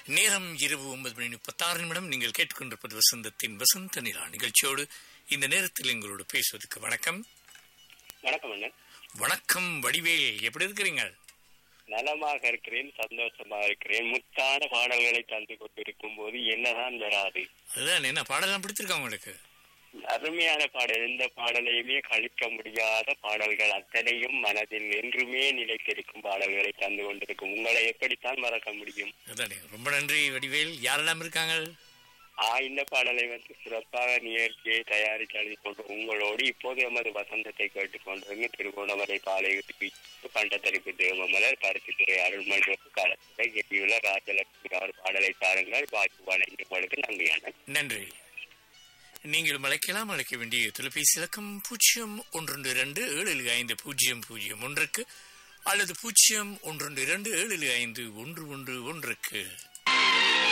நேரம் இரவு ஒன்பது மணி முப்பத்தாறு நிமிடம் நீங்கள் கேட்டுக்கொண்டிருப்பது வசந்தத்தின் வசந்த நிலா நிகழ்ச்சியோடு இந்த நேரத்தில் எங்களோடு பேசுவதற்கு வணக்கம் வணக்கம் அண்ணன் வணக்கம் வடிவேல் எப்படி இருக்கிறீங்க நலமாக இருக்கிறேன் சந்தோஷமா இருக்கிறேன் முத்தான பாடல்களை தந்து கொண்டிருக்கும் போது என்னதான் வராது அதுதான் என்ன பாடலாம் பிடிச்சிருக்கா உங்களுக்கு அருமையான பாடல் எந்த பாடலையுமே கழிக்க முடியாத பாடல்கள் அத்தனையும் மனதில் என்றுமே நிலைத்திருக்கும் பாடல்களை தந்து கொண்டிருக்கும் உங்களை எப்படித்தான் மறக்க முடியும் அதானே ரொம்ப நன்றி வடிவேல் யாரெல்லாம் இருக்காங்க ஆ இந்த பாடலை வந்து சிறப்பாக நிகழ்ச்சியை தயாரித்து அழுதி கொண்டு உங்களோடு இப்போது எமது வசந்தத்தை கேட்டுக்கொண்டிருங்க திருகோணமலை பாலை பண்டத்தரிப்பு தேவமலர் பருத்தித்துறை அருள்மொழி காலத்தில் எட்டியுள்ள ராஜலட்சுமி அவர் பாடலை தாருங்கள் வாய்ப்பு வழங்கி உங்களுக்கு நன்றியான நன்றி நீங்கள் அழைக்கலாம் அழைக்க வேண்டிய தொலைபேசி இலக்கம் பூஜ்ஜியம் ஒன்று இரண்டு ஏழு ஐந்து பூஜ்ஜியம் பூஜ்ஜியம் ஒன்றுக்கு அல்லது பூஜ்ஜியம் ஒன்று இரண்டு ஏழு ஐந்து ஒன்று ஒன்று ஒன்றுக்கு